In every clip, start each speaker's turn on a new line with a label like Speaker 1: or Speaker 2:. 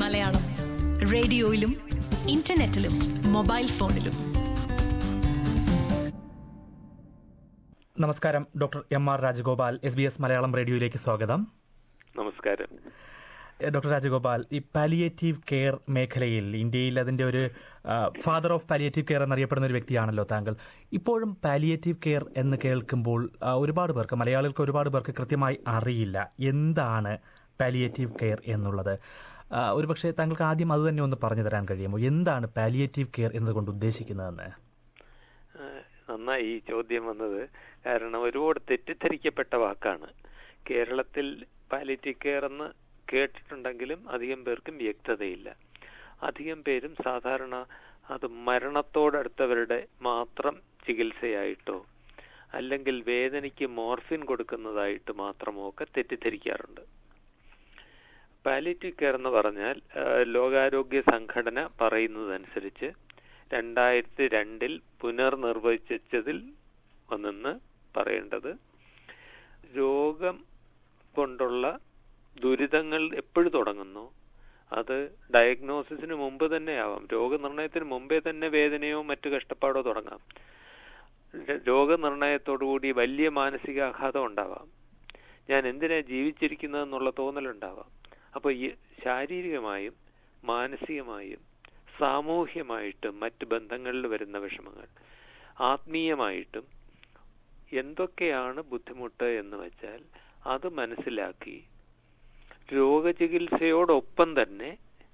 Speaker 1: Malayalam റേഡിയോയിലും ഇന്റർനെറ്റിലും mobile ഫോണിലും
Speaker 2: നമസ്കാരം doctor M R Rajagopal S B S Malayalam റേഡിയോയിലേക്ക് സ്വാഗതം
Speaker 3: നമസ്കാരം
Speaker 2: എ, ഡോക്ടർ രാജഗോപാൽ ഈ പാലിയേറ്റീവ് കെയർ മേഖലയിൽ ഇന്ത്യയിൽ അതിന്റെ ഒരു ഫാദർ ഓഫ് പാലിയേറ്റീവ് കെയർ എന്നറിയപ്പെടുന്ന ഒരു വ്യക്തിയാണല്ലോ താങ്കൾ ഇപ്പോഴും പാലിയേറ്റീവ് കെയർ എന്ന് കേൾക്കുമ്പോൾ ആ, ഒരുപാട് പേർക്ക് മലയാളികൾക്ക് ഒരുപാട് പേർക്ക് കൃത്യമായി അറിയില്ല എന്താണ് പാലിയേറ്റീവ് കെയർ എന്നുള്ളത് ആ, ഒരുപക്ഷെ താങ്കൾക്ക് ആദ്യം അത് തന്നെ ഒന്ന് പറഞ്ഞു തരാൻ കഴിയുമോ എന്താണ് പാലിയേറ്റീവ് കെയർ എന്നതുകൊണ്ട് ഉദ്ദേശിക്കുന്നതെന്ന്
Speaker 3: ആ, നന്നായി ഈ ചോദ്യം വന്നത് കാരണം ഒരുപാട് തെറ്റിദ്ധരിക്കപ്പെട്ട വാക്കാണ് കേരളത്തിൽ പാലിറ്റീവ് കെയർ എന്ന് കേട്ടിട്ടുണ്ടെങ്കിലും അധികം പേർക്കും വ്യക്തതയില്ല അധികം പേരും സാധാരണ അത് മരണത്തോടടുത്തവരുടെ മാത്രം ചികിത്സയായിട്ടോ അല്ലെങ്കിൽ വേദനയ്ക്ക് മോർഫിൻ കൊടുക്കുന്നതായിട്ട് മാത്രമോ ഒക്കെ തെറ്റിദ്ധരിക്കാറുണ്ട് പാലിറ്റീവ് കെയർ എന്ന് പറഞ്ഞാൽ ആ, ലോകാരോഗ്യ സംഘടന പറയുന്നതനുസരിച്ച് രണ്ടായിരത്തി രണ്ടിൽ പുനർനിർവചിച്ചതിൽ ഒന്നെന്ന് പറയേണ്ടത് രോഗം കൊണ്ടുള്ള ദുരിതങ്ങൾ എപ്പോഴും തുടങ്ങുന്നു അത് ഡയഗ്നോസിസിന് മുമ്പ് തന്നെ ആവാം രോഗനിർണയത്തിന് മുമ്പേ തന്നെ വേദനയോ മറ്റു കഷ്ടപ്പാടോ തുടങ്ങാം ര- രോഗനിർണയത്തോടുകൂടി വലിയ മാനസികാഘാതം ഉണ്ടാവാം ഞാൻ എന്തിനാ ജീവിച്ചിരിക്കുന്നതെന്നുള്ള തോന്നലുണ്ടാവാം അപ്പോൾ ഈ ശാരീരികമായും മാനസികമായും സാമൂഹ്യമായിട്ടും മറ്റ് ബന്ധങ്ങളിൽ വരുന്ന വിഷമങ്ങൾ ആത്മീയമായിട്ടും എന്തൊക്കെയാണ് ബുദ്ധിമുട്ട് എന്ന് വെച്ചാൽ അത് മനസ്സിലാക്കി രോഗചികിത്സയോടൊപ്പം തന്നെ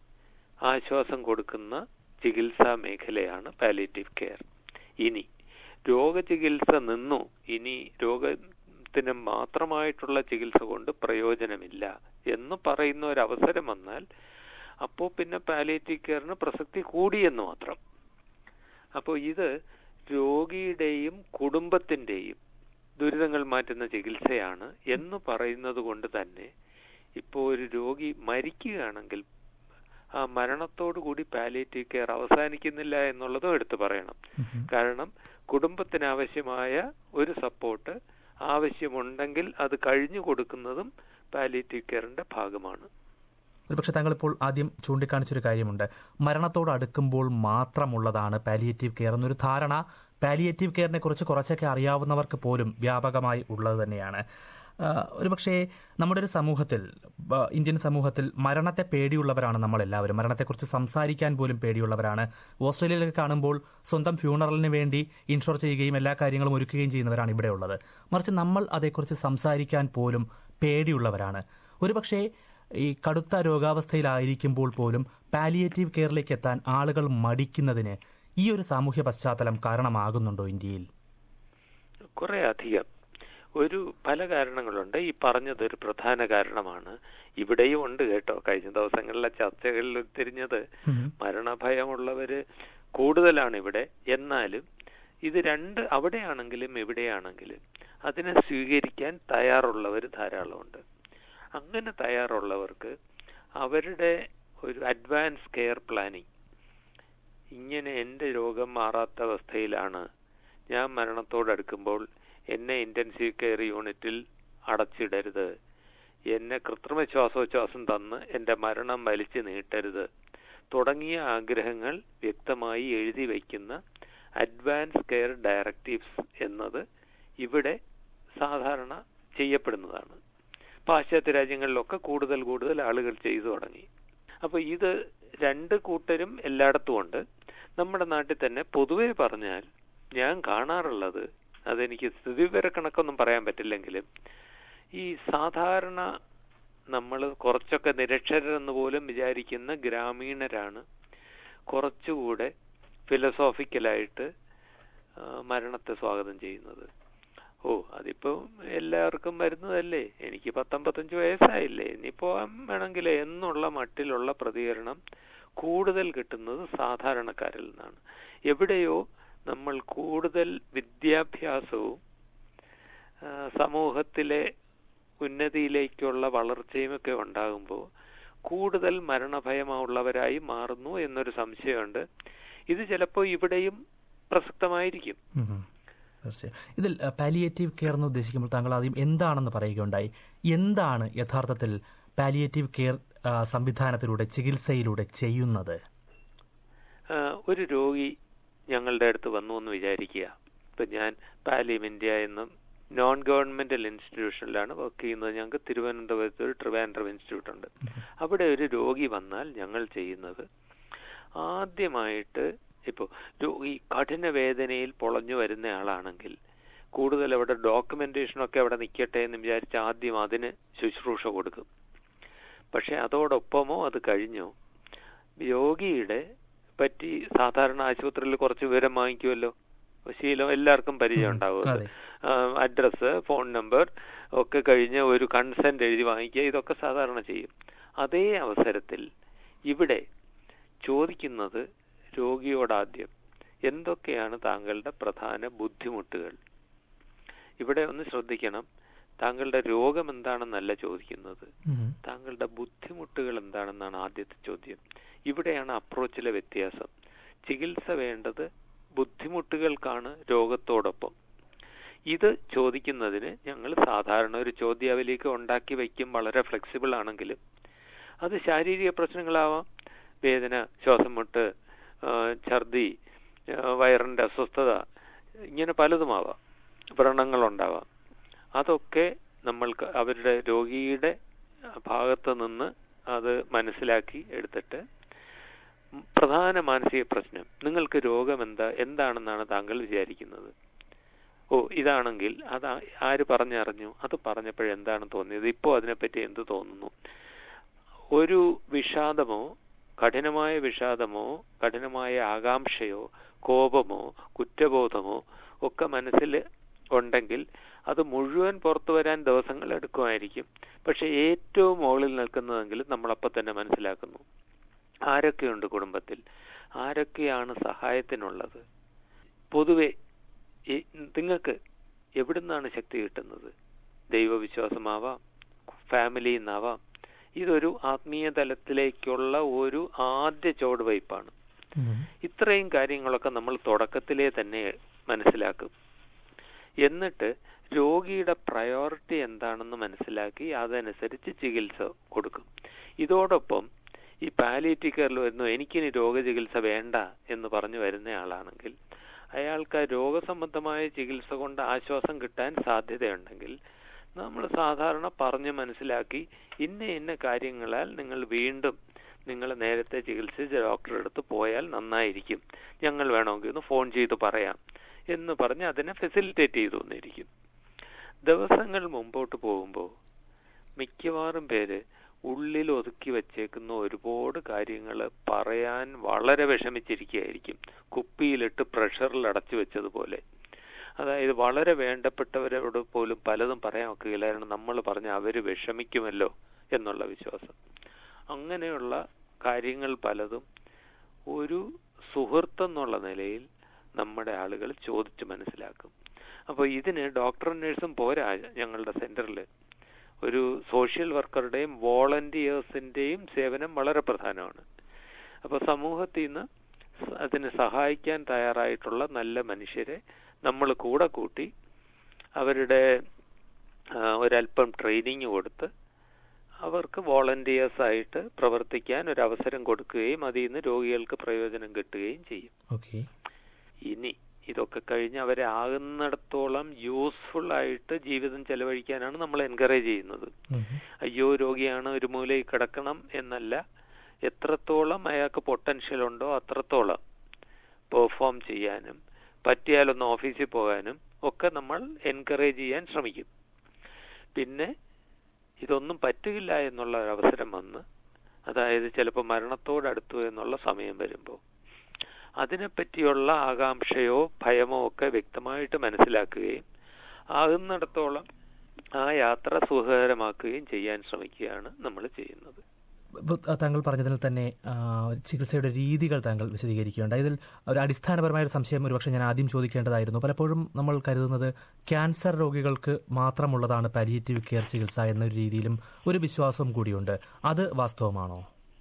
Speaker 3: ആശ്വാസം കൊടുക്കുന്ന ചികിത്സാ മേഖലയാണ് പാലിയേറ്റീവ് കെയർ ഇനി രോഗചികിത്സ നിന്നു ഇനി രോഗത്തിന് മാത്രമായിട്ടുള്ള ചികിത്സ കൊണ്ട് പ്രയോജനമില്ല എന്ന് പറയുന്ന ഒരു അവസരം വന്നാൽ അപ്പോൾ പിന്നെ പാലിയേറ്റീവ് കെയറിന് പ്രസക്തി കൂടിയെന്ന് മാത്രം അപ്പോൾ ഇത് രോഗിയുടെയും കുടുംബത്തിന്റെയും ദുരിതങ്ങൾ മാറ്റുന്ന ചികിത്സയാണ് എന്ന് പറയുന്നത് കൊണ്ട് തന്നെ ഇപ്പോൾ ഒരു രോഗി മരിക്കുകയാണെങ്കിൽ ആ മരണത്തോടു കൂടി പാലിയേറ്റീവ് കെയർ അവസാനിക്കുന്നില്ല എന്നുള്ളതും എടുത്തു പറയണം കാരണം കുടുംബത്തിന് ആവശ്യമായ ഒരു സപ്പോർട്ട് ആവശ്യമുണ്ടെങ്കിൽ അത് കഴിഞ്ഞു കൊടുക്കുന്നതും പാലിയേറ്റീവ് കെയറിന്റെ ഭാഗമാണ്
Speaker 2: ഒരുപക്ഷെ താങ്കൾ ഇപ്പോൾ ആദ്യം ചൂണ്ടിക്കാണിച്ചൊരു കാര്യമുണ്ട് മരണത്തോട് അടുക്കുമ്പോൾ മാത്രമുള്ളതാണ് പാലിയേറ്റീവ് കെയർ എന്നൊരു ധാരണ പാലിയേറ്റീവ് കെയറിനെ കുറിച്ച് കുറച്ചൊക്കെ അറിയാവുന്നവർക്ക് പോലും വ്യാപകമായി ഉള്ളത് തന്നെയാണ് ആ, ഒരുപക്ഷെ നമ്മുടെ ഒരു സമൂഹത്തിൽ ആ, ഇന്ത്യൻ സമൂഹത്തിൽ മരണത്തെ പേടിയുള്ളവരാണ് നമ്മളെല്ലാവരും മരണത്തെക്കുറിച്ച് സംസാരിക്കാൻ പോലും പേടിയുള്ളവരാണ് ഓസ്ട്രേലിയയിലൊക്കെ കാണുമ്പോൾ സ്വന്തം ഫ്യൂണറലിന് വേണ്ടി ഇൻഷുർ ചെയ്യുകയും എല്ലാ കാര്യങ്ങളും ഒരുക്കുകയും ചെയ്യുന്നവരാണ് ഇവിടെ ഉള്ളത് മറിച്ച് നമ്മൾ അതേക്കുറിച്ച് സംസാരിക്കാൻ പോലും പേടിയുള്ളവരാണ് ഒരുപക്ഷെ ഈ കടുത്ത രോഗാവസ്ഥയിലായിരിക്കുമ്പോൾ പോലും പാലിയേറ്റീവ് കെയറിലേക്ക് എത്താൻ ആളുകൾ മടിക്കുന്നതിന് ഈ ഒരു സാമൂഹ്യ പശ്ചാത്തലം കാരണമാകുന്നുണ്ടോ ഇന്ത്യയിൽ
Speaker 3: കുറെ അധികം ഒരു പല കാരണങ്ങളുണ്ട് ഈ പറഞ്ഞത് ഒരു പ്രധാന കാരണമാണ് ഇവിടെയും ഉണ്ട് കേട്ടോ കഴിഞ്ഞ ദിവസങ്ങളിലെ ചർച്ചകളിൽ തിരിഞ്ഞത് മരണഭയമുള്ളവര് കൂടുതലാണ് ഇവിടെ എന്നാലും ഇത് രണ്ട് അവിടെയാണെങ്കിലും ഇവിടെയാണെങ്കിലും അതിനെ സ്വീകരിക്കാൻ തയ്യാറുള്ളവർ ധാരാളമുണ്ട് അങ്ങനെ തയ്യാറുള്ളവർക്ക് അവരുടെ ഒരു അഡ്വാൻസ് കെയർ പ്ലാനിങ് ഇങ്ങനെ എൻ്റെ രോഗം മാറാത്ത അവസ്ഥയിലാണ് ഞാൻ മരണത്തോടടുക്കുമ്പോൾ എന്നെ ഇന്റൻസീവ് കെയർ യൂണിറ്റിൽ അടച്ചിടരുത് എന്നെ കൃത്രിമ ശ്വാസോച്ഛ്വാസം തന്ന് എൻ്റെ മരണം വലിച്ചു നീട്ടരുത് തുടങ്ങിയ ആഗ്രഹങ്ങൾ വ്യക്തമായി എഴുതി വയ്ക്കുന്ന അഡ്വാൻസ് കെയർ ഡയറക്റ്റീവ്സ് എന്നത് ഇവിടെ സാധാരണ ചെയ്യപ്പെടുന്നതാണ് പാശ്ചാത്യ രാജ്യങ്ങളിലൊക്കെ കൂടുതൽ കൂടുതൽ ആളുകൾ ചെയ്തു തുടങ്ങി അപ്പൊ ഇത് രണ്ട് കൂട്ടരും എല്ലായിടത്തും ഉണ്ട് നമ്മുടെ നാട്ടിൽ തന്നെ പൊതുവെ പറഞ്ഞാൽ ഞാൻ കാണാറുള്ളത് അതെനിക്ക് സ്ഥിതിവിവര കണക്കൊന്നും പറയാൻ പറ്റില്ലെങ്കിലും ഈ സാധാരണ നമ്മൾ കുറച്ചൊക്കെ നിരക്ഷരെന്ന് പോലും വിചാരിക്കുന്ന ഗ്രാമീണരാണ് കുറച്ചുകൂടെ ഫിലസോഫിക്കലായിട്ട് ആ, മരണത്തെ സ്വാഗതം ചെയ്യുന്നത് ഓ അതിപ്പോ എല്ലാവർക്കും വരുന്നതല്ലേ എനിക്ക് പത്തൊമ്പത്തഞ്ച് വയസ്സായില്ലേ ഇനി പോകാൻ വേണമെങ്കിൽ എന്നുള്ള മട്ടിലുള്ള പ്രതികരണം കൂടുതൽ കിട്ടുന്നത് സാധാരണക്കാരിൽ നിന്നാണ് എവിടെയോ നമ്മൾ കൂടുതൽ വിദ്യാഭ്യാസവും ആ, സമൂഹത്തിലെ ഉന്നതിയിലേക്കുള്ള വളർച്ചയും ഒക്കെ ഉണ്ടാകുമ്പോൾ കൂടുതൽ മരണഭയമുള്ളവരായി മാറുന്നു എന്നൊരു സംശയമുണ്ട് ഇത് ചിലപ്പോൾ ഇവിടെയും പ്രസക്തമായിരിക്കും
Speaker 2: ഉം. തീർച്ചയായും ഇതിൽ പാലിയേറ്റീവ് കെയർ എന്ന് ഉദ്ദേശിക്കുമ്പോൾ താങ്കൾ ആദ്യം എന്താണെന്ന് പറയുകയുണ്ടായി എന്താണ് യഥാർത്ഥത്തിൽ പാലിയേറ്റീവ് കെയർ ആ, സംവിധാനത്തിലൂടെ ചികിത്സയിലൂടെ ചെയ്യുന്നത്
Speaker 3: ആ, ഒരു രോഗി ഞങ്ങളുടെ അടുത്ത് വന്നു എന്ന് വിചാരിക്കുക ഇപ്പൊ ഞാൻ പാലിയം ഇന്ത്യ എന്നും നോൺ ഗവൺമെന്റൽ ഇൻസ്റ്റിറ്റ്യൂഷനിലാണ് വർക്ക് ചെയ്യുന്നത് ഞങ്ങൾക്ക് തിരുവനന്തപുരത്ത് ഒരു ട്രിവാൻഡ്രം ഇൻസ്റ്റിറ്റ്യൂട്ട് ഉണ്ട് അവിടെ ഒരു രോഗി വന്നാൽ ഞങ്ങൾ ചെയ്യുന്നത് ആദ്യമായിട്ട് ഇപ്പോൾ രോഗി കഠിന വേദനയിൽ പൊളഞ്ഞു വരുന്ന ആളാണെങ്കിൽ കൂടുതൽ അവിടെ ഡോക്യുമെന്റേഷനൊക്കെ അവിടെ നിൽക്കട്ടെ എന്ന് വിചാരിച്ച് ആദ്യം അതിന് ശുശ്രൂഷ കൊടുക്കും പക്ഷെ അതോടൊപ്പമോ അത് കഴിഞ്ഞോ രോഗിയുടെ പറ്റി സാധാരണ ആശുപത്രിയിൽ കുറച്ച് വിവരം വാങ്ങിക്കുമല്ലോ ശീലം എല്ലാവർക്കും പരിചയം ഉണ്ടാവുമല്ലോ
Speaker 2: അതെ.
Speaker 3: അഡ്രസ്സ് ഫോൺ നമ്പർ ഒക്കെ കഴിഞ്ഞ് ഒരു കൺസെന്റ് എഴുതി വാങ്ങിക്കുക ഇതൊക്കെ സാധാരണ ചെയ്യും അതേ അവസരത്തിൽ ഇവിടെ ചോദിക്കുന്നത് രോഗിയോടാദ്യം എന്തൊക്കെയാണ് താങ്കളുടെ പ്രധാന ബുദ്ധിമുട്ടുകൾ ഇവിടെ ഒന്ന് ശ്രദ്ധിക്കണം താങ്കളുടെ രോഗം എന്താണെന്നല്ല ചോദിക്കുന്നത്
Speaker 2: ഉം.
Speaker 3: താങ്കളുടെ ബുദ്ധിമുട്ടുകൾ എന്താണെന്നാണ് ആദ്യത്തെ ചോദ്യം ഇവിടെയാണ് അപ്രോച്ചിലെ വ്യത്യാസം ചികിത്സ വേണ്ടത് ബുദ്ധിമുട്ടുകൾക്കാണ് രോഗത്തോടൊപ്പം ഇത് ചോദിക്കുന്നതിന് ഞങ്ങൾ സാധാരണ ഒരു ചോദ്യാവലിയൊക്കെ ഉണ്ടാക്കി വയ്ക്കും വളരെ ഫ്ലെക്സിബിൾ ആണെങ്കിലും അത് ശാരീരിക പ്രശ്നങ്ങളാവാം വേദന ശ്വാസം മുട്ട് ആ, ഛർദി ആ, വയറിന്റെ അസ്വസ്ഥത ഇങ്ങനെ പലതുമാവാം വ്രണങ്ങളുണ്ടാവാം അതൊക്കെ നമ്മൾക്ക് അവരുടെ രോഗിയുടെ ഭാഗത്ത് നിന്ന് അത് മനസ്സിലാക്കി എടുത്തിട്ട് പ്രധാന മാനസിക പ്രശ്നം നിങ്ങൾക്ക് രോഗം എന്താ എന്താണെന്നാണ് താങ്കൾ വിചാരിക്കുന്നത് ഓ ഇതാണെങ്കിൽ അത് ആ- ആര് പറഞ്ഞറിഞ്ഞു അത് പറഞ്ഞപ്പോഴെന്താണ് തോന്നിയത് ഇപ്പോൾ അതിനെപ്പറ്റി എന്ത് തോന്നുന്നു ഒരു വിഷാദമോ കഠിനമായ വിഷാദമോ കഠിനമായ ആകാംക്ഷയോ കോപമോ കുറ്റബോധമോ ഒക്കെ മനസ്സിൽ ഉണ്ടെങ്കിൽ അത് മുഴുവൻ പുറത്തു വരാൻ ദിവസങ്ങൾ എടുക്കുമായിരിക്കും പക്ഷെ ഏറ്റവും മുകളിൽ നിൽക്കുന്നതെങ്കിൽ നമ്മളപ്പം തന്നെ മനസ്സിലാക്കുന്നു ആരൊക്കെയുണ്ട് കുടുംബത്തിൽ ആരൊക്കെയാണ് സഹായത്തിനുള്ളത് പൊതുവെ ഈ- നിങ്ങൾക്ക് എവിടുന്നാണ് ശക്തി കിട്ടുന്നത് ദൈവവിശ്വാസമാവാം ഫാമിലിയിൽ നിന്നാവാം ഇതൊരു ആത്മീയ തലത്തിലേക്കുള്ള ഒരു ആദ്യ ചുവടുവയ്പ്പാണ്
Speaker 2: ഉം.
Speaker 3: ഇത്രയും കാര്യങ്ങളൊക്കെ നമ്മൾ തുടക്കത്തിലേ തന്നെ മനസ്സിലാക്കും എന്നിട്ട് രോഗിയുടെ പ്രയോറിറ്റി എന്താണെന്ന് മനസ്സിലാക്കി അതനുസരിച്ച് ചികിത്സ കൊടുക്കും ഇതോടൊപ്പം ഈ പാലിയേറ്റീവ് കെയറിൽ വരുന്നു എനിക്കിനി രോഗചികിത്സ വേണ്ട എന്ന് പറഞ്ഞു വരുന്നയാളാണെങ്കിൽ അയാൾക്ക് ആ രോഗസംബന്ധമായ ചികിത്സ കൊണ്ട് ആശ്വാസം കിട്ടാൻ സാധ്യതയുണ്ടെങ്കിൽ നമ്മൾ സാധാരണ പറഞ്ഞ് മനസ്സിലാക്കി ഇന്ന ഇന്ന കാര്യങ്ങളാൽ നിങ്ങൾ വീണ്ടും നിങ്ങൾ നേരത്തെ ചികിത്സിച്ച ഡോക്ടറെ അടുത്ത് പോയാൽ നന്നായിരിക്കും ഞങ്ങൾ വേണമെങ്കിൽ ഒന്ന് ഫോൺ ചെയ്ത് പറയാം എന്ന് പറഞ്ഞ് അതിനെ ഫെസിലിറ്റേറ്റ് ചെയ്തു തന്നിരിക്കും ദിവസങ്ങൾ മുമ്പോട്ട് പോകുമ്പോൾ മിക്കവാറും പേര് ഉള്ളിൽ ഒതുക്കി വച്ചേക്കുന്ന ഒരുപാട് കാര്യങ്ങൾ പറയാൻ വളരെ വിഷമിച്ചിരിക്കുകയായിരിക്കും കുപ്പിയിലിട്ട് പ്രഷറിൽ അടച്ചു വെച്ചതുപോലെ അതായത് വളരെ വേണ്ടപ്പെട്ടവരോട് പോലും പലതും പറയാൻ ഒക്കുകയില്ലായിരുന്നു നമ്മൾ പറഞ്ഞ അവര് വിഷമിക്കുമല്ലോ എന്നുള്ള വിശ്വാസം അങ്ങനെയുള്ള കാര്യങ്ങൾ പലതും ഒരു സുഹൃത്തെന്നുള്ള നിലയിൽ നമ്മുടെ ആളുകൾ ചോദിച്ച് മനസ്സിലാക്കും അപ്പോൾ ഇതിന് ഡോക്ടറും നഴ്സും പോരാ ഞങ്ങളുടെ സെന്ററിൽ ഒരു സോഷ്യൽ വർക്കറുടെയും വോളണ്ടിയേഴ്സിന്റെയും സേവനം വളരെ പ്രധാനമാണ് അപ്പോൾ സമൂഹത്തിൽ നിന്ന് സ- അതിന് സഹായിക്കാൻ തയ്യാറായിട്ടുള്ള നല്ല മനുഷ്യരെ നമ്മൾ കൂടെ കൂട്ടി അവരുടെ ആ, ഒരല്പം ട്രെയിനിങ് കൊടുത്ത് അവർക്ക് വോളണ്ടിയേഴ്സ് ആയിട്ട് പ്രവർത്തിക്കാൻ ഒരു അവസരം കൊടുക്കുകയും അതിൽ നിന്ന് രോഗികൾക്ക് പ്രയോജനം കിട്ടുകയും ചെയ്യും
Speaker 2: ഓക്കെ
Speaker 3: ഇനി ഇതൊക്കെ കഴിഞ്ഞ് അവരെ ആകുന്നിടത്തോളം യൂസ്ഫുൾ ആയിട്ട് ജീവിതം ചെലവഴിക്കാനാണ് നമ്മൾ എൻകറേജ് ചെയ്യുന്നത്
Speaker 2: ഉം.
Speaker 3: അയ്യോ രോഗിയാണ് ഒരു മൂലയിൽ കിടക്കണം എന്നല്ല എത്രത്തോളം അയാൾക്ക് പൊട്ടൻഷ്യൽ ഉണ്ടോ അത്രത്തോളം പെർഫോം ചെയ്യാനും പറ്റിയാലൊന്ന് ഓഫീസിൽ പോകാനും ഒക്കെ നമ്മൾ എൻകറേജ് ചെയ്യാൻ ശ്രമിക്കും പിന്നെ ഇതൊന്നും പറ്റില്ല എന്നുള്ള ഒരു അവസരം വന്ന് അതായത് ചിലപ്പോൾ മരണത്തോടടുത്തു എന്നുള്ള സമയം വരുമ്പോൾ അതിനെപ്പറ്റിയുള്ള ആകാംക്ഷയോ ഭയമോ ഒക്കെ വ്യക്തമായിട്ട് മനസ്സിലാക്കുകയും ആകുന്നിടത്തോളം ആ യാത്ര സുഖകരമാക്കുകയും ചെയ്യാൻ ശ്രമിക്കുകയാണ് നമ്മൾ ചെയ്യുന്നത്
Speaker 2: ഇപ്പോൾ താങ്കൾ പറഞ്ഞതിൽ തന്നെ ആ, ചികിത്സയുടെ രീതികൾ താങ്കൾ വിശദീകരിക്കുകയുണ്ട് ഇതിൽ ഒരു അടിസ്ഥാനപരമായ ഒരു സംശയം ഒരുപക്ഷെ ഞാൻ ആദ്യം ചോദിക്കേണ്ടതായിരുന്നു പലപ്പോഴും നമ്മൾ കരുതുന്നത് ക്യാൻസർ രോഗികൾക്ക് മാത്രമുള്ളതാണ് പാലിയേറ്റീവ് കെയർ ചികിത്സ എന്നൊരു രീതിയിലും ഒരു വിശ്വാസവും കൂടിയുണ്ട് അത് വാസ്തവമാണോ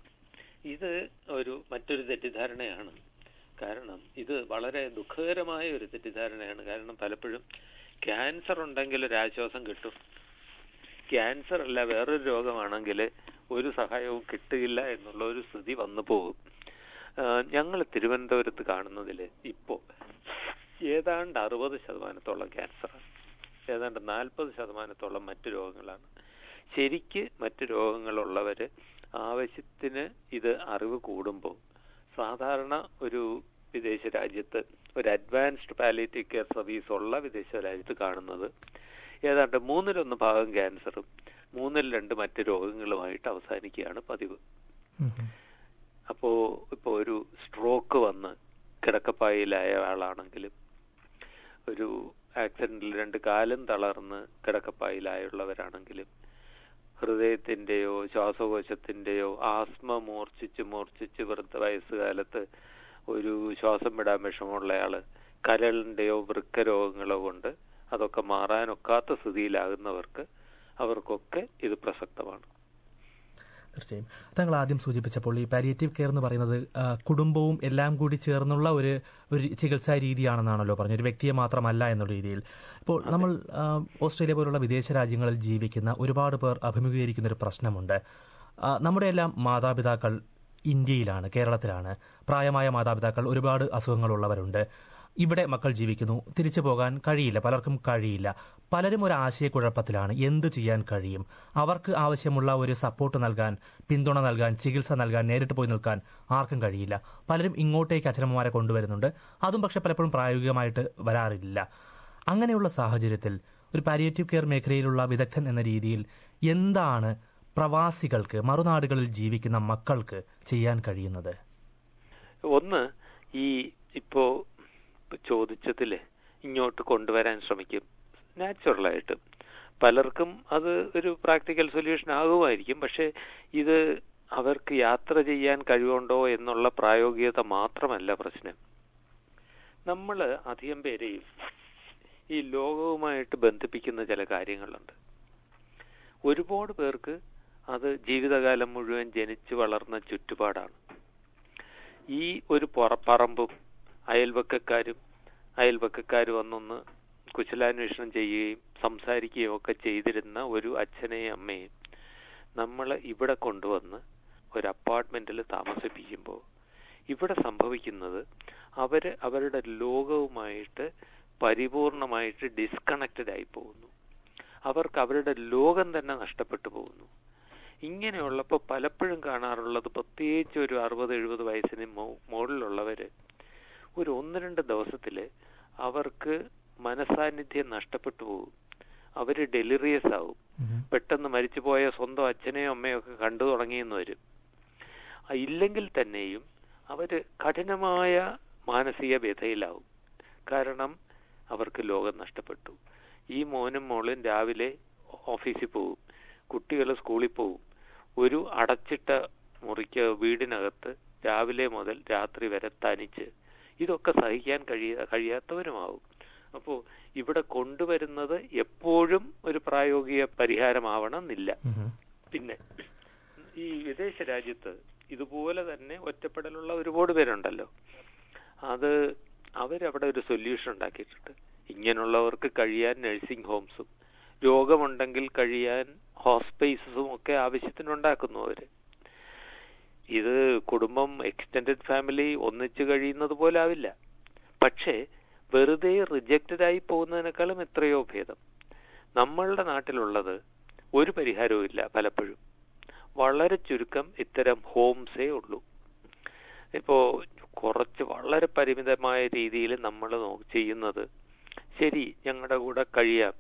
Speaker 3: ഇത് ഒരു മറ്റൊരു തെറ്റിദ്ധാരണയാണ് കാരണം ഇത് വളരെ ദുഃഖകരമായ ഒരു തെറ്റിദ്ധാരണയാണ് കാരണം പലപ്പോഴും ക്യാൻസർ ഉണ്ടെങ്കിൽ ഒരു ആശ്വാസം കിട്ടും ക്യാൻസർ അല്ല വേറൊരു രോഗമാണെങ്കിൽ ഒരു സഹായവും കിട്ടുകയില്ല എന്നുള്ള ഒരു സ്ഥിതി വന്നു പോകും ഞങ്ങൾ തിരുവനന്തപുരത്ത് കാണുന്നതിൽ ഇപ്പോൾ ഏതാണ്ട് അറുപത് ശതമാനത്തോളം ക്യാൻസറാണ് ഏതാണ്ട് നാൽപ്പത് ശതമാനത്തോളം മറ്റു രോഗങ്ങളാണ് ശരിക്ക് മറ്റു രോഗങ്ങളുള്ളവര് ആവശ്യത്തിന് ഇത് അറിവ് കൂടുമ്പോൾ സാധാരണ ഒരു വിദേശ രാജ്യത്ത് ഒരു അഡ്വാൻസ്ഡ് പാലിയേറ്റീവ് കെയർ സർവീസ് ഉള്ള വിദേശ രാജ്യത്ത് കാണുന്നത് ഏതാണ്ട് മൂന്നിലൊന്ന് ഭാഗം ക്യാൻസറും മൂന്നിൽ രണ്ട് മറ്റ് രോഗങ്ങളുമായിട്ട് അവസാനിക്കുകയാണ് പതിവ് അപ്പോ ഇപ്പോ ഒരു സ്ട്രോക്ക് വന്ന് കിടക്കപ്പായിലായ ആളാണെങ്കിലും ഒരു ആക്സിഡന്റിൽ രണ്ട് കാലും തളർന്ന് കിടക്കപ്പായിലായുള്ളവരാണെങ്കിലും ഹൃദയത്തിന്റെയോ ശ്വാസകോശത്തിന്റെയോ ആസ്മ മൂർച്ഛിച്ച് മൂർച്ഛിച്ച് വെറുതെ വയസ്സുകാലത്ത് ഒരു ശ്വാസം വിടാൻ വിഷമമുള്ളയാള് കരളിന്റെയോ വൃക്ക രോഗങ്ങളോ കൊണ്ട് അതൊക്കെ മാറാനൊക്കാത്ത സ്ഥിതിയിലാകുന്നവർക്ക് അവർക്കൊക്കെ ഇത് പ്രസക്തമാണ്
Speaker 2: തീർച്ചയായും താങ്കൾ ആദ്യം സൂചിപ്പിച്ചപ്പോൾ ഈ പാലിയേറ്റീവ് കെയർ എന്ന് പറയുന്നത് കുടുംബവും എല്ലാം കൂടി ചേർന്നുള്ള ഒരു ഒരു ചികിത്സാ രീതിയാണെന്നാണല്ലോ പറഞ്ഞത് ഒരു വ്യക്തിയെ മാത്രമല്ല എന്നുള്ള രീതിയിൽ ഇപ്പോൾ നമ്മൾ ഓസ്ട്രേലിയ പോലുള്ള വിദേശ രാജ്യങ്ങളിൽ ജീവിക്കുന്ന ഒരുപാട് പേർ അഭിമുഖീകരിക്കുന്ന ഒരു പ്രശ്നമുണ്ട് നമ്മുടെ എല്ലാം മാതാപിതാക്കൾ ഇന്ത്യയിലാണ് കേരളത്തിലാണ് പ്രായമായ മാതാപിതാക്കൾ ഒരുപാട് അസുഖങ്ങളുള്ളവരുണ്ട് ഇവിടെ മക്കൾ ജീവിക്കുന്നു തിരിച്ചു പോകാൻ കഴിയില്ല പലർക്കും കഴിയില്ല പലരും ഒരു ആശയക്കുഴപ്പത്തിലാണ് എന്തു ചെയ്യാൻ കഴിയും അവർക്ക് ആവശ്യമുള്ള ഒരു സപ്പോർട്ട് നൽകാൻ പിന്തുണ നൽകാൻ ചികിത്സ നൽകാൻ നേരിട്ട് പോയി നിൽക്കാൻ ആർക്കും കഴിയില്ല പലരും ഇങ്ങോട്ടേക്ക് അച്ഛനമ്മമാരെ കൊണ്ടുവരുന്നുണ്ട് അതും പക്ഷെ പലപ്പോഴും പ്രായോഗികമായിട്ട് വരാറില്ല അങ്ങനെയുള്ള സാഹചര്യത്തിൽ ഒരു പാലിയേറ്റീവ് കെയർ മേഖലയിലുള്ള വിദഗ്ധൻ എന്ന രീതിയിൽ എന്താണ് പ്രവാസികൾക്ക് മറുനാടുകളിൽ ജീവിക്കുന്ന മക്കൾക്ക് ചെയ്യാൻ കഴിയുന്നത്
Speaker 3: ഒന്ന് ഈ ഇപ്പോ ചോദിച്ചതില് ഇങ്ങോട്ട് കൊണ്ടുവരാൻ ശ്രമിക്കും നാച്ചുറലായിട്ട് പലർക്കും അത് ഒരു പ്രാക്ടിക്കൽ സൊല്യൂഷൻ ആകുമായിരിക്കും പക്ഷെ ഇത് അവർക്ക് യാത്ര ചെയ്യാൻ കഴിവുണ്ടോ എന്നുള്ള പ്രായോഗികത മാത്രമല്ല പ്രശ്നം നമ്മൾ അധികം പേരെയും ഈ ലോകവുമായിട്ട് ബന്ധിപ്പിക്കുന്ന ചില കാര്യങ്ങളുണ്ട് ഒരുപാട് പേർക്ക് അത് ജീവിതകാലം മുഴുവൻ ജനിച്ചു വളർന്ന ചുറ്റുപാടാണ് ഈ ഒരു പറമ്പും അയൽവക്കക്കാരും അയൽവക്കക്കാർ വന്നൊന്ന് കുശലാന്വേഷണം ചെയ്യുകയും സംസാരിക്കുകയും ഒക്കെ ചെയ്തിരുന്ന ഒരു അച്ഛനെയും അമ്മയും നമ്മൾ ഇവിടെ കൊണ്ടുവന്ന് ഒരു അപ്പാർട്ട്മെന്റിൽ താമസിപ്പിക്കുമ്പോൾ ഇവിടെ സംഭവിക്കുന്നത് അവര് അവരുടെ ലോകവുമായിട്ട് പരിപൂർണമായിട്ട് ഡിസ്കണക്റ്റഡ് ആയി പോകുന്നു അവർക്ക് അവരുടെ ലോകം തന്നെ നഷ്ടപ്പെട്ടു പോകുന്നു ഇങ്ങനെയുള്ളപ്പോൾ പലപ്പോഴും കാണാറുള്ളത് പ്രത്യേകിച്ച് ഒരു അറുപത് എഴുപത് വയസ്സിന് മുകളിലുള്ളവര് ഒരു ഒന്ന് രണ്ട് ദിവസത്തില് അവർക്ക് മനസാന്നിധ്യം നഷ്ടപ്പെട്ടു പോകും അവര് ഡെലിറിയസ് ആവും പെട്ടെന്ന് മരിച്ചുപോയ സ്വന്തം അച്ഛനെയോ അമ്മയോ ഒക്കെ കണ്ടു തുടങ്ങിയെന്ന് വരും ഇല്ലെങ്കിൽ തന്നെയും അവര് കഠിനമായ മാനസിക വ്യഥയിലാവും കാരണം അവർക്ക് ലോകം നഷ്ടപ്പെട്ടു ഈ മോനും മോളും രാവിലെ ഓഫീസിൽ പോവും കുട്ടികൾ സ്കൂളിൽ പോവും ഒരു അടച്ചിട്ട മുറിക്ക് വീടിനകത്ത് രാവിലെ മുതൽ രാത്രി വരെ തനിച്ച് ഇതൊക്കെ സഹിക്കാൻ കഴിയ കഴിയാത്തവരുമാവും അപ്പോ ഇവിടെ കൊണ്ടുവരുന്നത് എപ്പോഴും ഒരു പ്രായോഗിക പരിഹാരമാവണമെന്നില്ല പിന്നെ ഈ വിദേശ രാജ്യത്ത് ഇതുപോലെ തന്നെ ഒറ്റപ്പെടലുള്ള ഒരുപാട് പേരുണ്ടല്ലോ അത് അവരവിടെ ഒരു സൊല്യൂഷൻ ഉണ്ടാക്കിയിട്ടുണ്ട് ഇങ്ങനെയുള്ളവർക്ക് കഴിയാൻ നഴ്സിംഗ് ഹോംസും രോഗമുണ്ടെങ്കിൽ കഴിയാൻ ഹോസ്പൈസസും ഒക്കെ ആവശ്യത്തിനുണ്ടാക്കുന്നു അവര് ഇത് കുടുംബം എക്സ്റ്റെൻഡഡ് ഫാമിലി ഒന്നിച്ചു കഴിയുന്നത് പോലെ ആവില്ല പക്ഷേ വെറുതെ റിജക്റ്റഡ് ആയി പോകുന്നതിനേക്കാളും എത്രയോ ഭേദം നമ്മളുടെ നാട്ടിലുള്ളത് ഒരു പരിഹാരവും ഇല്ല പലപ്പോഴും വളരെ ചുരുക്കം ഇത്തരം ഹോംസേ ഉള്ളൂ ഇപ്പോ കുറച്ച് വളരെ പരിമിതമായ രീതിയിൽ നമ്മൾ ചെയ്യുന്നത് ശരി ഞങ്ങളുടെ കൂടെ കഴിയാം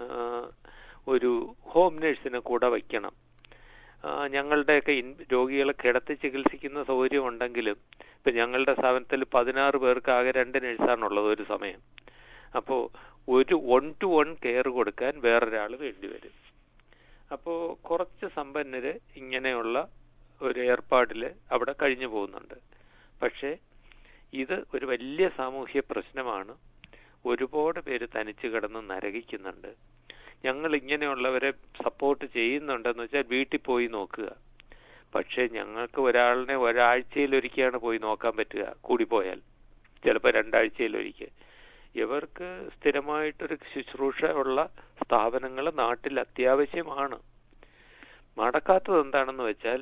Speaker 3: ഒരു ഹോം നഴ്സിനെ കൂടെ വയ്ക്കണം ഞങ്ങളുടെയൊക്കെ രോഗികളെ കിടത്തി ചികിത്സിക്കുന്ന സൗകര്യം ഉണ്ടെങ്കിലും ഇപ്പൊ ഞങ്ങളുടെ സ്ഥാപനത്തിൽ പതിനാറ് പേർക്ക് ആകെ രണ്ട് നഴ്സാണുള്ളത് ഒരു സമയം അപ്പോ ഒരു വൺ ടു വൺ കെയർ കൊടുക്കാൻ വേറൊരാൾ വേണ്ടിവരും അപ്പോ കുറച്ച് സമ്പന്നര് ഇങ്ങനെയുള്ള ഒരു ഏർപ്പാടിൽ അവിടെ കഴിഞ്ഞു പോകുന്നുണ്ട് പക്ഷേ ഇത് ഒരു വലിയ സാമൂഹ്യ പ്രശ്നമാണ് ഒരുപാട് പേര് തനിച്ചു കിടന്ന് നരകിക്കുന്നുണ്ട് ഞങ്ങൾ ഇങ്ങനെയുള്ളവരെ സപ്പോർട്ട് ചെയ്യുന്നുണ്ടെന്ന് വെച്ചാൽ വീട്ടിൽ പോയി നോക്കുക പക്ഷെ ഞങ്ങൾക്ക് ഒരാളിനെ ഒരാഴ്ചയിൽ ഒരിക്കലാണ് പോയി നോക്കാൻ പറ്റുക കൂടിപ്പോയാൽ ചിലപ്പോൾ രണ്ടാഴ്ചയിൽ ഒരിക്കൽ ഇവർക്ക് സ്ഥിരമായിട്ടൊരു ശുശ്രൂഷ ഉള്ള സ്ഥാപനങ്ങൾ നാട്ടിൽ അത്യാവശ്യമാണ് നടക്കാത്തത് എന്താണെന്ന് വെച്ചാൽ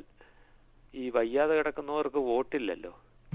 Speaker 3: ഈ വയ്യാതെ കിടക്കുന്നവർക്ക് വോട്ടില്ലല്ലോ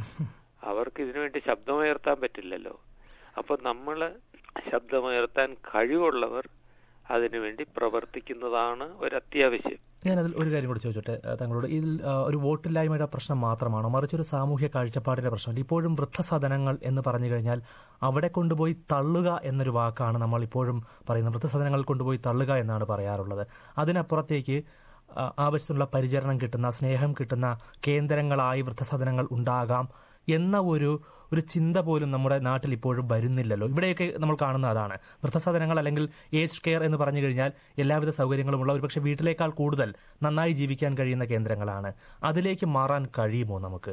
Speaker 3: അവർക്ക് ഇതിനുവേണ്ടി ശബ്ദമുയർത്താൻ പറ്റില്ലല്ലോ അപ്പൊ നമ്മൾ ശബ്ദമുയർത്താൻ കഴിവുള്ളവർ അതിനുവേണ്ടി പ്രവർത്തിക്കുന്നതാണ് ഒരു അത്യാവശ്യം
Speaker 2: ഞാനതിൽ ഒരു കാര്യം കൂടി ചോദിച്ചോട്ടെ ഏഹ് താങ്കളോട് ഇതിൽ ആ, ഒരു വോട്ടില്ലായ്മയുടെ പ്രശ്നം മാത്രമാണോ മറിച്ച് ഒരു സാമൂഹ്യ കാഴ്ചപ്പാടിന്റെ പ്രശ്നം ഇപ്പോഴും വൃദ്ധസദനങ്ങൾ എന്ന് പറഞ്ഞു കഴിഞ്ഞാൽ അവിടെ കൊണ്ടുപോയി തള്ളുക എന്നൊരു വാക്കാണ് നമ്മൾ ഇപ്പോഴും പറയുന്നത് വൃദ്ധസദനങ്ങൾ കൊണ്ടുപോയി തള്ളുക എന്നാണ് പറയാറുള്ളത് അതിനപ്പുറത്തേക്ക് ആ, ആവശ്യത്തിനുള്ള പരിചരണം കിട്ടുന്ന സ്നേഹം കിട്ടുന്ന കേന്ദ്രങ്ങളായി വൃദ്ധസദനങ്ങൾ ഉണ്ടാകാം എന്ന ഒരു ഒരു ചിന്ത പോലും നമ്മുടെ നാട്ടിൽ ഇപ്പോഴും വരുന്നില്ലല്ലോ ഇവിടെയൊക്കെ നമ്മൾ കാണുന്ന അതാണ് വൃദ്ധസദനങ്ങൾ അല്ലെങ്കിൽ ഏജ് കെയർ എന്ന് പറഞ്ഞു കഴിഞ്ഞാൽ എല്ലാവിധ സൗകര്യങ്ങളും ഉള്ള ഒരു പക്ഷേ വീട്ടിലേക്കാൾ കൂടുതൽ നന്നായി ജീവിക്കാൻ കഴിയുന്ന കേന്ദ്രങ്ങളാണ് അതിലേക്ക് മാറാൻ കഴിയുമോ നമുക്ക്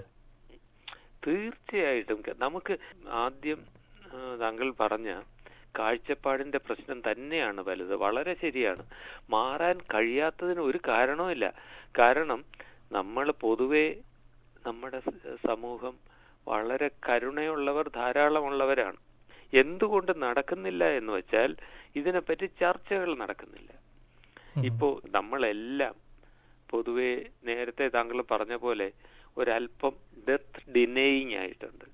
Speaker 3: തീർച്ചയായിട്ടും ക- നമുക്ക് ആദ്യം ആ, താങ്കൾ പറഞ്ഞ കാഴ്ചപ്പാടിന്റെ പ്രശ്നം തന്നെയാണ് വലുത് വളരെ ശരിയാണ് മാറാൻ കഴിയാത്തതിന് ഒരു കാരണവുമില്ല കാരണം നമ്മൾ പൊതുവെ നമ്മുടെ സ- സമൂഹം വളരെ കരുണയുള്ളവർ ധാരാളമുള്ളവരാണ് എന്തുകൊണ്ട് നടക്കുന്നില്ല എന്ന് വെച്ചാൽ ഇതിനെപ്പറ്റി ചർച്ചകൾ നടക്കുന്നില്ല ഇപ്പോ നമ്മളെല്ലാം പൊതുവെ നേരത്തെ താങ്കൾ പറഞ്ഞ പോലെ ഒരല്പം ഡെത്ത് ഡിനേയിങ് ആയിട്ടുണ്ട്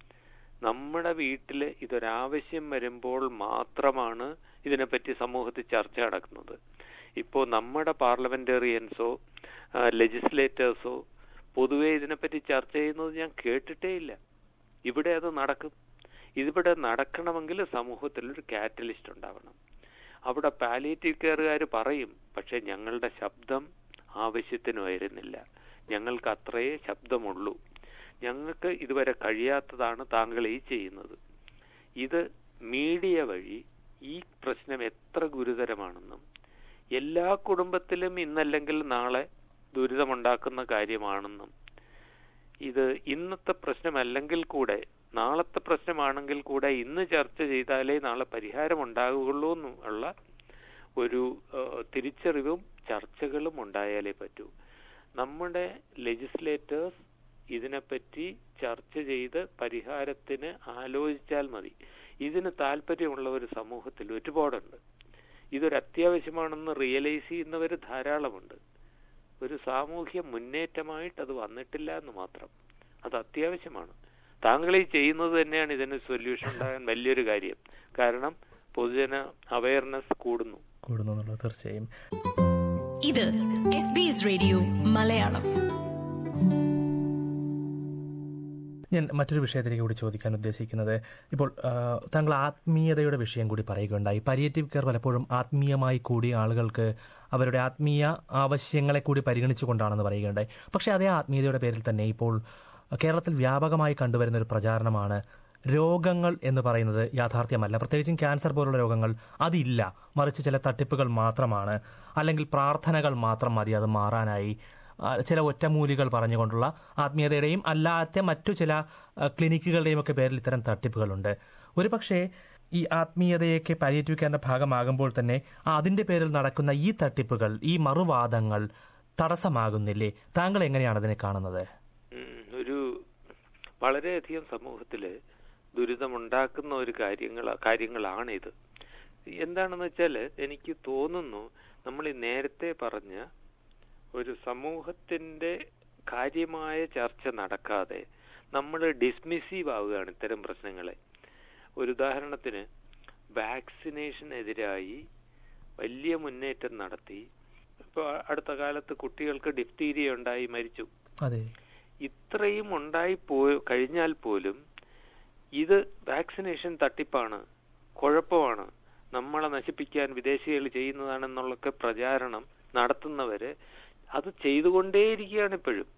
Speaker 3: നമ്മുടെ വീട്ടില് ഇതൊരാവശ്യം വരുമ്പോൾ മാത്രമാണ് ഇതിനെപ്പറ്റി സമൂഹത്തിൽ ചർച്ച നടക്കുന്നത് ഇപ്പോ നമ്മുടെ പാർലമെന്റേറിയൻസോ ലെജിസ്ലേറ്റേഴ്സോ പൊതുവെ ഇതിനെപ്പറ്റി ചർച്ച ചെയ്യുന്നത് ഞാൻ കേട്ടിട്ടേ ഇല്ല ഇവിടെ അത് നടക്കും ഇതിവിടെ നടക്കണമെങ്കിൽ സമൂഹത്തിൽ ഒരു കാറ്റലിസ്റ്റ് ഉണ്ടാവണം അവിടെ പാലിയേറ്റീവ് കെയറുകാർ പറയും പക്ഷെ ഞങ്ങളുടെ ശബ്ദം ആവശ്യത്തിന് വരുന്നില്ല ഞങ്ങൾക്ക് അത്രയേ ശബ്ദമുള്ളൂ ഞങ്ങൾക്ക് ഇതുവരെ കഴിയാത്തതാണ് താങ്കൾ ഈ ചെയ്യുന്നത് ഇത് മീഡിയ വഴി ഈ പ്രശ്നം എത്ര ഗുരുതരമാണെന്നും എല്ലാ കുടുംബത്തിലും ഇന്നല്ലെങ്കിൽ നാളെ ദുരിതമുണ്ടാക്കുന്ന കാര്യമാണെന്നും ഇത് ഇന്നത്തെ പ്രശ്നമല്ലെങ്കിൽ കൂടെ നാളത്തെ പ്രശ്നമാണെങ്കിൽ കൂടെ ഇന്ന് ചർച്ച ചെയ്താലേ നാളെ പരിഹാരം ഉണ്ടാകുകയുള്ളൂ എന്നുള്ള ഒരു ഏഹ്, തിരിച്ചറിവും ചർച്ചകളും ഉണ്ടായാലേ പറ്റൂ നമ്മുടെ ലെജിസ്ലേറ്റേഴ്സ് ഇതിനെപ്പറ്റി ചർച്ച ചെയ്ത് പരിഹാരത്തിന് ആലോചിച്ചാൽ മതി ഇതിന് താല്പര്യമുള്ള ഒരു സമൂഹത്തിൽ ഒരുപാടുണ്ട് ഇതൊരു അത്യാവശ്യമാണെന്ന് റിയലൈസ് ചെയ്യുന്നവർ ധാരാളമുണ്ട് ഒരു സാമൂഹ്യ മുന്നേറ്റമായിട്ട് അത് വന്നിട്ടില്ല എന്ന് മാത്രം അത് അത്യാവശ്യമാണ് താങ്കൾ ഈ ചെയ്യുന്നത് തന്നെയാണ് ഇതിന് സൊല്യൂഷൻ ഉണ്ടാകാൻ വലിയൊരു കാര്യം കാരണം പൊതുജന അവയർനെസ് കൂടുന്നു
Speaker 2: കൂടുന്നു എന്നുള്ളത് തീർച്ചയായും
Speaker 1: ഇത് S B S radio Malayalam
Speaker 2: ഞാൻ മറ്റൊരു വിഷയത്തിലേക്ക് കൂടി ചോദിക്കാൻ ഉദ്ദേശിക്കുന്നത് ഇപ്പോൾ ആ, താങ്കൾ ആത്മീയതയുടെ വിഷയം കൂടി പറയുകയുണ്ടായി പരിയേറ്റീവ് കെയർ പലപ്പോഴും ആത്മീയമായി കൂടി ആളുകൾക്ക് അവരുടെ ആത്മീയ ആവശ്യങ്ങളെ കൂടി പരിഗണിച്ചുകൊണ്ടാണെന്ന് പറയുകയുണ്ടായി പക്ഷേ അതേ ആത്മീയതയുടെ പേരിൽ തന്നെ ഇപ്പോൾ കേരളത്തിൽ വ്യാപകമായി കണ്ടുവരുന്ന ഒരു പ്രചാരണമാണ് രോഗങ്ങൾ എന്ന് പറയുന്നത് യാഥാർത്ഥ്യമല്ല പ്രത്യേകിച്ചും ക്യാൻസർ പോലുള്ള രോഗങ്ങൾ അതില്ല മറിച്ച് ചില തട്ടിപ്പുകൾ മാത്രമാണ് അല്ലെങ്കിൽ പ്രാർത്ഥനകൾ മാത്രം മതി അത് മാറാനായി ആ, ചില ഒറ്റമൂലികൾ പറഞ്ഞുകൊണ്ടുള്ള ആത്മീയതയുടെയും അല്ലാത്ത മറ്റു ചില ആ, ക്ലിനിക്കുകളുടെയും ഒക്കെ പേരിൽ ഇത്തരം തട്ടിപ്പുകളുണ്ട് ഒരുപക്ഷേ ഈ ആത്മീയതയൊക്കെ പരിയേറ്റിവിക്കാൻ്റെ ഭാഗമാകുമ്പോൾ തന്നെ ആ, അതിന്റെ പേരിൽ നടക്കുന്ന ഈ തട്ടിപ്പുകൾ ഈ മറുവാദങ്ങൾ തടസ്സമാകുന്നില്ലേ താങ്കൾ എങ്ങനെയാണ് അതിനെ കാണുന്നത്
Speaker 3: ഉം, ഒരു വളരെയധികം സമൂഹത്തില് ദുരിതമുണ്ടാക്കുന്ന ഒരു കാര്യങ്ങൾ കാര്യങ്ങളാണ് ഇത് എന്താണെന്ന് വെച്ചാല് എനിക്ക് തോന്നുന്നു നമ്മൾ ഈ നേരത്തെ പറഞ്ഞ ഒരു സമൂഹത്തിന്റെ കാര്യമായ ചർച്ച നടക്കാതെ നമ്മൾ ഡിസ്മിസീവ് ആവുകയാണ് ഇത്തരം പ്രശ്നങ്ങളെ ഒരു ഉദാഹരണത്തിന് വാക്സിനേഷനെതിരായി വലിയ മുന്നേറ്റം നടത്തി ഇപ്പൊ അടുത്ത കാലത്ത് കുട്ടികൾക്ക് ഡിഫ്തീരിയ ഉണ്ടായി മരിച്ചു
Speaker 2: അതെ
Speaker 3: ഇത്രയും ഉണ്ടായി പോ കഴിഞ്ഞാൽ പോലും ഇത് വാക്സിനേഷൻ തട്ടിപ്പാണ് കുഴപ്പമാണ് നമ്മളെ നശിപ്പിക്കാൻ വിദേശികൾ ചെയ്യുന്നതാണെന്നുള്ളൊക്കെ പ്രചാരണം നടത്തുന്നവര് അത് ചെയ്തുകൊണ്ടേയിരിക്കുകയാണ് ഇപ്പോഴും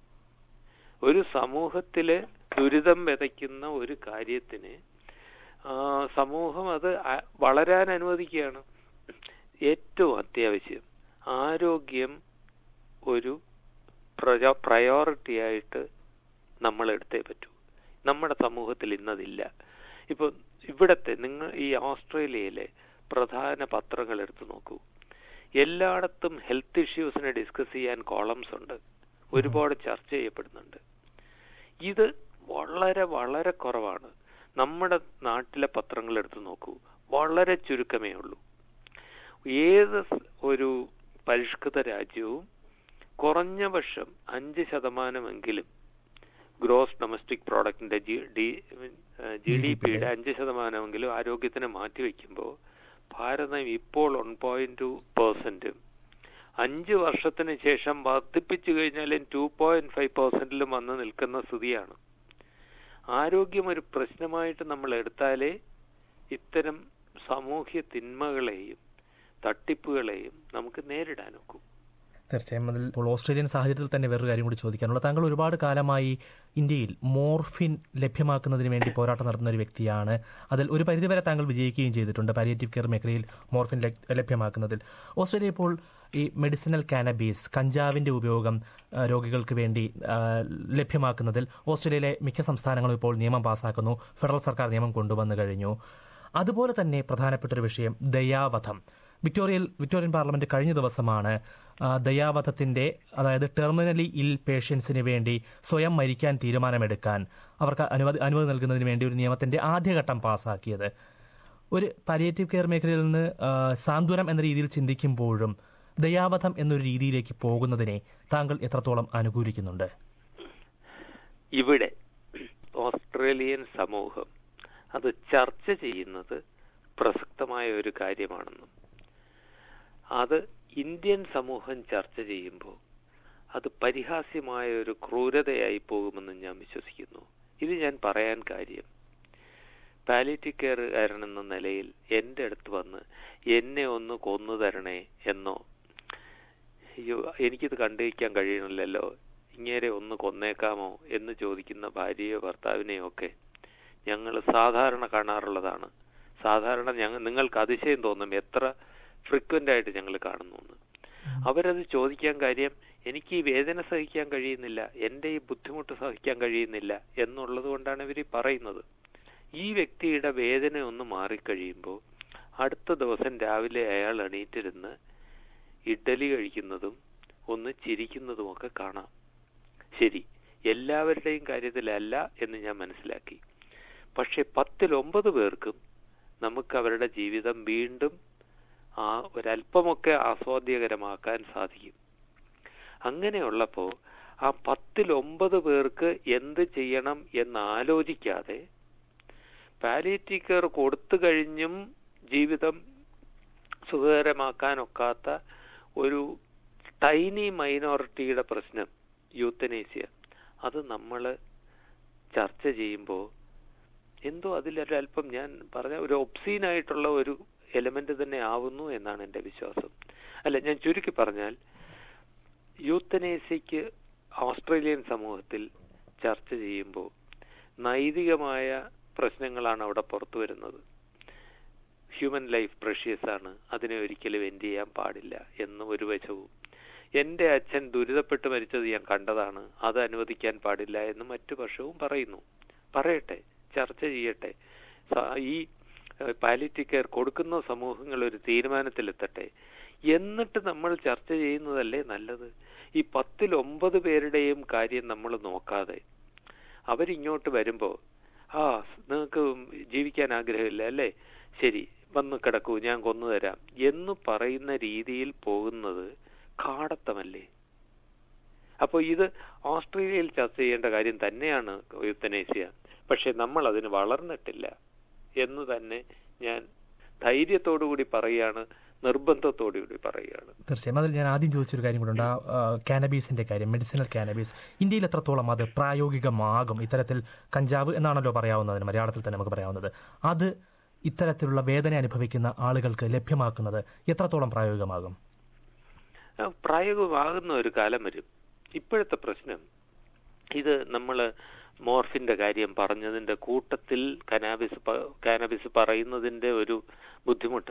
Speaker 3: ഒരു സമൂഹത്തില് ദുരിതം വിതയ്ക്കുന്ന ഒരു കാര്യത്തിന് ആ, സമൂഹം അത് അ- വളരാൻ അനുവദിക്കുകയാണ് ഏറ്റവും അത്യാവശ്യം ആരോഗ്യം ഒരു പ്രയോറിറ്റി ആയിട്ട് നമ്മൾ എടുത്തേ പറ്റൂ നമ്മുടെ സമൂഹത്തിൽ ഇന്നതില്ല ഇപ്പൊ ഇവിടത്തെ നിങ്ങൾ ഈ ഓസ്ട്രേലിയയിലെ പ്രധാന പത്രങ്ങൾ എടുത്തു നോക്കൂ എല്ലായിടത്തും ഹെൽത്ത് ഇഷ്യൂസിനെ ഡിസ്കസ് ചെയ്യാൻ കോളംസ് ഉണ്ട് ഒരുപാട് ചർച്ച ചെയ്യപ്പെടുന്നുണ്ട് ഇത് വളരെ വളരെ കുറവാണ് നമ്മുടെ നാട്ടിലെ പത്രങ്ങൾ എടുത്തു നോക്കൂ വളരെ ചുരുക്കമേ ഉള്ളൂ ഏത് സ് ഒരു പരിഷ്കൃത രാജ്യവും കുറഞ്ഞ പക്ഷം അഞ്ച് ശതമാനമെങ്കിലും ഗ്രോസ് ഡൊമസ്റ്റിക് പ്രോഡക്റ്റിന്റെ ജി ഡി ജി ഡി പിയുടെ അഞ്ച് ശതമാനമെങ്കിലും ആരോഗ്യത്തിന് മാറ്റിവെക്കുമ്പോൾ ഭാരതം ഇപ്പോൾ വൺ പോയിന്റ് ടു പെർസെന്റും അഞ്ച് വർഷത്തിന് ശേഷം വർദ്ധിപ്പിച്ചു കഴിഞ്ഞാലും ടു പോയിന്റ് ഫൈവ് പെർസെന്റിലും വന്ന് നിൽക്കുന്ന സ്ഥിതിയാണ് ആരോഗ്യം ഒരു പ്രശ്നമായിട്ട് നമ്മൾ എടുത്താലേ ഇത്തരം സാമൂഹ്യ തിന്മകളെയും തട്ടിപ്പുകളെയും നമുക്ക് നേരിടാനൊക്കും
Speaker 2: തീർച്ചയായും അതിൽ ഇപ്പോൾ ഓസ്ട്രേലിയൻ സാഹചര്യത്തിൽ തന്നെ വേറൊരു കാര്യം കൂടി ചോദിക്കാനുള്ള താങ്കൾ ഒരുപാട് കാലമായി ഇന്ത്യയിൽ മോർഫിൻ ലഭ്യമാക്കുന്നതിന് വേണ്ടി പോരാട്ടം നടത്തുന്ന ഒരു വ്യക്തിയാണ് അതിൽ ഒരു പരിധിവരെ താങ്കൾ വിജയിക്കുകയും ചെയ്തിട്ടുണ്ട് പാലിയേറ്റീവ് കെയർ മേഖലയിൽ മോർഫിൻ ലഭ്യമാക്കുന്നതിൽ ഓസ്ട്രേലിയ ഇപ്പോൾ ഈ മെഡിസിനൽ കാനബീസ് കഞ്ചാവിന്റെ ഉപയോഗം രോഗികൾക്ക് വേണ്ടി ലഭ്യമാക്കുന്നതിൽ ഓസ്ട്രേലിയയിലെ മിക്ക സംസ്ഥാനങ്ങളും ഇപ്പോൾ നിയമം പാസാക്കുന്നു ഫെഡറൽ സർക്കാർ നിയമം കൊണ്ടുവന്നു കഴിഞ്ഞു അതുപോലെ തന്നെ പ്രധാനപ്പെട്ട ഒരു വിഷയം ദയാവധം വിക്ടോറിയൽ വിക്ടോറിയൻ പാർലമെന്റ് കഴിഞ്ഞ ദിവസമാണ് ദയാവധത്തിന്റെ അതായത് ടെർമിനലി ഇൽ പേഷ്യൻസിന് വേണ്ടി സ്വയം മരിക്കാൻ തീരുമാനമെടുക്കാൻ അവർക്ക് അനുമതി അനുമതി നൽകുന്നതിന് വേണ്ടി ഒരു നിയമത്തിന്റെ ആദ്യഘട്ടം പാസാക്കിയത് ഒരു പാലിയേറ്റീവ് കെയർ മേഖലയിൽ നിന്ന് സാന്ത്വനം എന്ന രീതിയിൽ ചിന്തിക്കുമ്പോഴും ദയാവധം എന്നൊരു രീതിയിലേക്ക് പോകുന്നതിനെ താങ്കൾ എത്രത്തോളം അനുകൂലിക്കുന്നുണ്ട്
Speaker 3: ഇവിടെ ഓസ്ട്രേലിയൻ സമൂഹം അത് ചർച്ച ചെയ്യുന്നത് പ്രസക്തമായ ഒരു കാര്യമാണെന്നും അത് ഇന്ത്യൻ സമൂഹം ചർച്ച ചെയ്യുമ്പോൾ അത് പരിഹാസ്യമായ ഒരു ക്രൂരതയായി പോകുമെന്ന് ഞാൻ വിശ്വസിക്കുന്നു ഇത് ഞാൻ പറയാൻ കാര്യം പാലിറ്റീവ് കെയറുകാരൻ എന്ന നിലയിൽ എൻ്റെ അടുത്ത് വന്ന് എന്നെ ഒന്ന് കൊന്നു തരണേ എന്നോ അയ്യോ എനിക്കിത് കണ്ടുവയ്ക്കാൻ കഴിയണില്ലല്ലോ ഇങ്ങേരെ ഒന്ന് കൊന്നേക്കാമോ എന്ന് ചോദിക്കുന്ന ഭാര്യയോ ഭർത്താവിനെയോ ഒക്കെ ഞങ്ങൾ സാധാരണ കാണാറുള്ളതാണ് സാധാരണ ഞങ്ങൾ നിങ്ങൾക്ക് അതിശയം തോന്നും എത്ര ഫ്രീക്വന്റ് ആയിട്ട് ഞങ്ങൾ കാണുന്നു അവരത് ചോദിക്കാൻ കാര്യം എനിക്ക് ഈ വേദന സഹിക്കാൻ കഴിയുന്നില്ല എൻ്റെ ഈ ബുദ്ധിമുട്ട് സഹിക്കാൻ കഴിയുന്നില്ല എന്നുള്ളത് കൊണ്ടാണ് ഇവർ പറയുന്നത് ഈ വ്യക്തിയുടെ വേദന ഒന്ന് മാറിക്കഴിയുമ്പോൾ അടുത്ത ദിവസം രാവിലെ അയാൾ എണീറ്റിരുന്ന് ഇഡ്ഡലി കഴിക്കുന്നതും ഒന്ന് ചിരിക്കുന്നതുമൊക്കെ കാണാം ശരി എല്ലാവരുടെയും കാര്യത്തിലല്ല എന്ന് ഞാൻ മനസ്സിലാക്കി പക്ഷെ പത്തിൽ ഒമ്പത് പേർക്കും നമുക്ക് അവരുടെ ജീവിതം വീണ്ടും ആ ഒരല്പമൊക്കെ ആസ്വാദ്യകരമാക്കാൻ സാധിക്കും അങ്ങനെയുള്ളപ്പോ ആ പത്തിൽ ഒമ്പത് പേർക്ക് എന്ത് ചെയ്യണം എന്ന് ആലോചിക്കാതെ പാലിയേറ്റീവ് കെയർ കൊടുത്തു കഴിഞ്ഞും ജീവിതം സുഖകരമാക്കാനൊക്കാത്ത ഒരു ടൈനി മൈനോറിറ്റിയുടെ പ്രശ്നം യൂത്തനേസ്യ അത് നമ്മൾ ചർച്ച ചെയ്യുമ്പോൾ എന്തോ അതിലൊരല്പം ഞാൻ പറഞ്ഞ ഒരു ഒബ്സീനായിട്ടുള്ള ഒരു എലമെന്റ് തന്നെ ആവുന്നു എന്നാണ് എൻ്റെ വിശ്വാസം അല്ല ഞാൻ ചുരുക്കി പറഞ്ഞാൽ യൂത്തനേസ്യക്ക് ഓസ്ട്രേലിയൻ സമൂഹത്തിൽ ചർച്ച ചെയ്യുമ്പോൾ നൈതികമായ പ്രശ്നങ്ങളാണ് അവിടെ പുറത്തു വരുന്നത് ഹ്യൂമൻ ലൈഫ് പ്രഷ്യസ് ആണ് അതിനെ ഒരിക്കലും എൻഡ് ചെയ്യാൻ പാടില്ല എന്ന് ഒരു വശവും എന്റെ അച്ഛൻ ദുരിതപ്പെട്ട് മരിച്ചത് ഞാൻ കണ്ടതാണ് അത് അനുവദിക്കാൻ പാടില്ല എന്ന് മറ്റു പക്ഷവും പറയുന്നു പറയട്ടെ ചർച്ച ചെയ്യട്ടെ ഈ പാലിറ്റീവ് കെയർ കൊടുക്കുന്ന സമൂഹങ്ങൾ ഒരു തീരുമാനത്തിലെത്തട്ടെ എന്നിട്ട് നമ്മൾ ചർച്ച ചെയ്യുന്നതല്ലേ നല്ലത് ഈ പത്തിൽ ഒമ്പത് പേരുടെയും കാര്യം നമ്മൾ നോക്കാതെ അവരിങ്ങോട്ട് വരുമ്പോ ആ നിങ്ങൾക്ക് ജീവിക്കാൻ ആഗ്രഹമില്ല അല്ലേ ശരി വന്ന് കിടക്കൂ ഞാൻ കൊന്നുതരാം എന്ന് പറയുന്ന രീതിയിൽ പോകുന്നത് കാടത്തമല്ലേ അപ്പോൾ ഇത് ഓസ്ട്രേലിയയിൽ ചർച്ച ചെയ്യേണ്ട കാര്യം തന്നെയാണ് യുത്തനേസ്യ പക്ഷെ നമ്മൾ അതിന് വളർന്നിട്ടില്ല എന്ന് തന്നെ ഞാൻ ധൈര്യത്തോടുകൂടി പറയുകയാണ് നിർബന്ധത്തോടുകൂടി പറയുകയാണ്
Speaker 2: തീർച്ചയായും അതിൽ ഞാൻ ആദ്യം ചോദിച്ചൊരു കാര്യം കൂടെ ഉണ്ട് ആ കാനബീസിന്റെ കാര്യം മെഡിസിനൽ കാനബീസ് ഇന്ത്യയിൽ എത്രത്തോളം അത് പ്രായോഗികമാകും ഇത്തരത്തിൽ കഞ്ചാവ് എന്നാണല്ലോ പറയാവുന്നതിന് മലയാളത്തിൽ തന്നെ നമുക്ക് പറയാവുന്നത് അത് ഇത്തരത്തിലുള്ള വേദന അനുഭവിക്കുന്ന ആളുകൾക്ക് ലഭ്യമാക്കുന്നത് എത്രത്തോളം പ്രായോഗികമാകും
Speaker 3: പ്രായോഗികമാകുന്ന ഒരു കാലം വരും ഇപ്പോഴത്തെ പ്രശ്നം ഇത് നമ്മൾ മോർഫിന്റെ കാര്യം പറഞ്ഞതിന്റെ കൂട്ടത്തിൽ കനാബിസ് കാനബിസ് പറയുന്നതിന്റെ ഒരു ബുദ്ധിമുട്ട്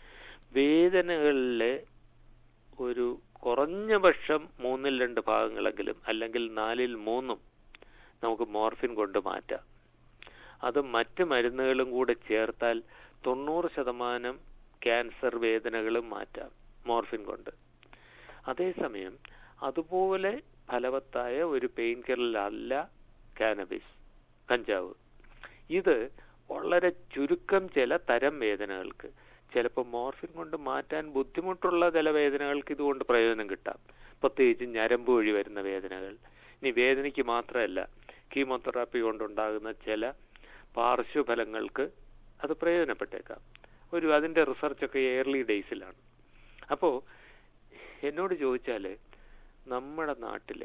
Speaker 3: വേദനകളിലെ ഒരു കുറഞ്ഞ പക്ഷം മൂന്നിൽ രണ്ട് ഭാഗങ്ങളെങ്കിലും അല്ലെങ്കിൽ നാലിൽ മൂന്നും നമുക്ക് മോർഫിൻ കൊണ്ട് മാറ്റാം അത് മറ്റ് മരുന്നുകളും കൂടെ ചേർത്താൽ തൊണ്ണൂറ് ശതമാനം ക്യാൻസർ വേദനകളും മാറ്റാം മോർഫിൻ കൊണ്ട് അതേസമയം അതുപോലെ ഫലവത്തായ ഒരു പെയിൻ കില്ലറല്ല കാനബിസ് കഞ്ചാവ് ഇത് വളരെ ചുരുക്കം ചില തരം വേദനകൾക്ക് ചിലപ്പോൾ മോർഫിൻ കൊണ്ട് മാറ്റാൻ ബുദ്ധിമുട്ടുള്ള ചില വേദനകൾക്ക് ഇതുകൊണ്ട് പ്രയോജനം കിട്ടാം പ്രത്യേകിച്ച് ഞരമ്പ് വഴി വരുന്ന വേദനകൾ ഇനി വേദനയ്ക്ക് മാത്രമല്ല കീമോതെറാപ്പി കൊണ്ടുണ്ടാകുന്ന ചില പാർശ്വഫലങ്ങൾക്ക് അത് പ്രയോജനപ്പെട്ടേക്കാം ഒരു അതിന്റെ റിസർച്ചൊക്കെ ഏർലി ഡേയ്സിലാണ് അപ്പോൾ എന്നോട് ചോദിച്ചാൽ നമ്മുടെ നാട്ടിൽ